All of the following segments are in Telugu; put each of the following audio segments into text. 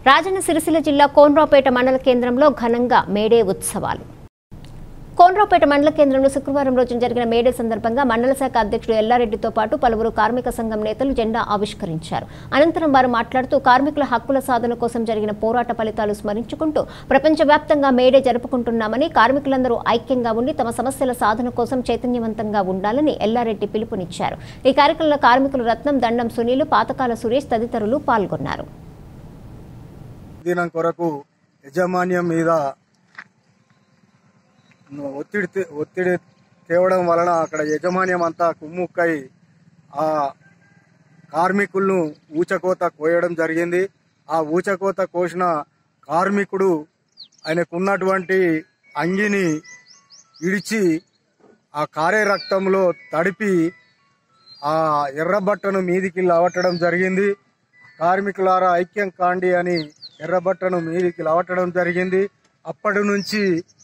రాజన్న సిరిసిల్ల జిల్లా కోన్రాపేట మండల కేంద్రంలో ఘనంగా మేడే ఉత్సవాలు కోన్రాపేట మండల కేంద్రంలో శుక్రవారం రోజున జరిగిన మేడే సందర్భంగా మండల శాఖ అధ్యక్షుడు ఎల్లారెడ్డితో పాటు పలువురు కార్మిక సంఘం నేతలు జెండా ఆవిష్కరించారు అనంతరం వారు మాట్లాడుతూ కార్మికుల హక్కుల సాధన కోసం జరిగిన పోరాట ఫలితాలు స్మరించుకుంటూ ప్రపంచవ్యాప్తంగా మేడే జరుపుకుంటున్నామని కార్మికులందరూ ఐక్యంగా ఉండి తమ సమస్యల సాధన కోసం చైతన్యవంతంగా ఉండాలని ఎల్లారెడ్డి పిలుపునిచ్చారు ఈ కార్యక్రమంలో కార్మికులు రత్నం దండం సునీలు పాతకాల సురేష్ తదితరులు పాల్గొన్నారు దినం కొరకు యజమాన్యం మీద ఒత్తిడి తే- ఒత్తిడి తేవడం వలన అక్కడ యజమాన్యం అంతా కుమ్ముక్కై ఆ కార్మికులను ఊచకోత కోయడం జరిగింది ఆ ఊచకోత కోసిన కార్మికుడు ఆయనకున్నటువంటి అంగిని ఇడిచి ఆ కారే రక్తంలో తడిపి ఆ ఎర్రబట్టను మీదికి లవటడం జరిగింది కార్మికులారా ఐక్యం కాండి అని ఎర్రబట్టను మీదికి లవటడం జరిగింది అప్పటి నుంచి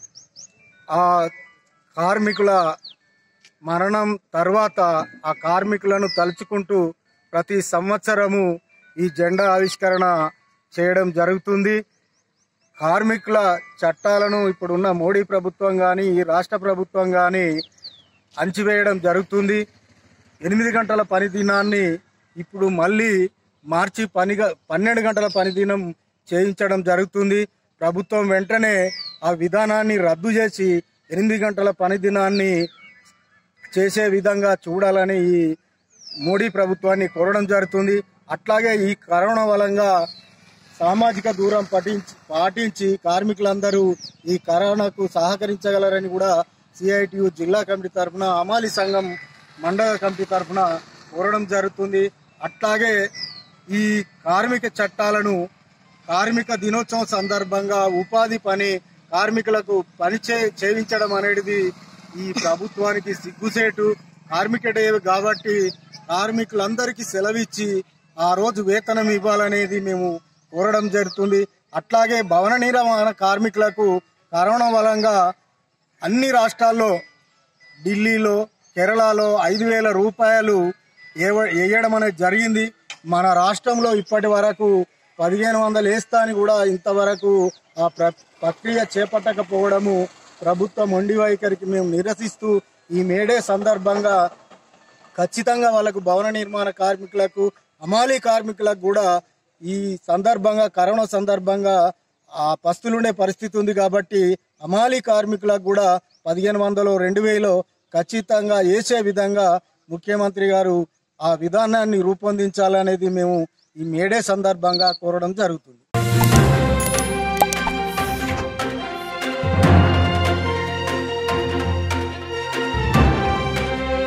ఆ కార్మికుల మరణం తర్వాత ఆ కార్మికులను తలుచుకుంటూ ప్రతి సంవత్సరము ఈ జెండా ఆవిష్కరణ చేయడం జరుగుతుంది కార్మికుల చట్టాలను ఇప్పుడున్న మోడీ ప్రభుత్వం కానీ ఈ రాష్ట్ర ప్రభుత్వం కానీ అంచివేయడం జరుగుతుంది ఎనిమిది గంటల పని దినాన్ని ఇప్పుడు మళ్ళీ మార్చి పనిగా పన్నెండు గంటల పని దినం చేయించడం జరుగుతుంది ప్రభుత్వం వెంటనే ఆ విధానాన్ని రద్దు చేసి ఎనిమిది గంటల పని దినాన్ని చేసే విధంగా చూడాలని ఈ మోడీ ప్రభుత్వాన్ని కోరడం జరుగుతుంది అట్లాగే ఈ కరోనా వలంగా సామాజిక దూరం పాటించి పాటించి కార్మికులందరూ ఈ కరోనాకు సహకరించగలరని కూడా సిఐటియు జిల్లా కమిటీ తరఫున అమాలి సంఘం మండల కమిటీ తరఫున కోరడం జరుగుతుంది అట్లాగే ఈ కార్మిక చట్టాలను కార్మిక దినోత్సవం సందర్భంగా ఉపాధి పని కార్మికులకు పని చే చేయించడం అనేది ఈ ప్రభుత్వానికి సిగ్గుసేటు కార్మిక డే కాబట్టి కార్మికులందరికీ సెలవిచ్చి ఆ రోజు వేతనం ఇవ్వాలనేది మేము కోరడం జరుగుతుంది అట్లాగే భవన నిర్మాణ కార్మికులకు కరోనా వలంగా అన్ని రాష్ట్రాల్లో ఢిల్లీలో కేరళలో ఐదు వేల రూపాయలు ఏవ- వేయడం అనేది జరిగింది మన రాష్ట్రంలో ఇప్పటి వరకు పదిహేను వందలు వేస్తా అని కూడా ఇంతవరకు ఆ ప్ర ప్రక్రియ చేపట్టకపోవడము ప్రభుత్వ మొండి వైఖరికి మేము నిరసిస్తూ ఈ మేడే సందర్భంగా ఖచ్చితంగా వాళ్ళకు భవన నిర్మాణ కార్మికులకు అమాలీ కార్మికులకు కూడా ఈ సందర్భంగా కరోనా సందర్భంగా ఆ పస్తులుండే పరిస్థితి ఉంది కాబట్టి అమాలీ కార్మికులకు కూడా పదిహేను వందలు రెండు వేలు ఖచ్చితంగా వేసే విధంగా ముఖ్యమంత్రి గారు ఆ విధానాన్ని రూపొందించాలనేది మేము ఈ మేడే సందర్భంగా కోరడం జరుగుతుంది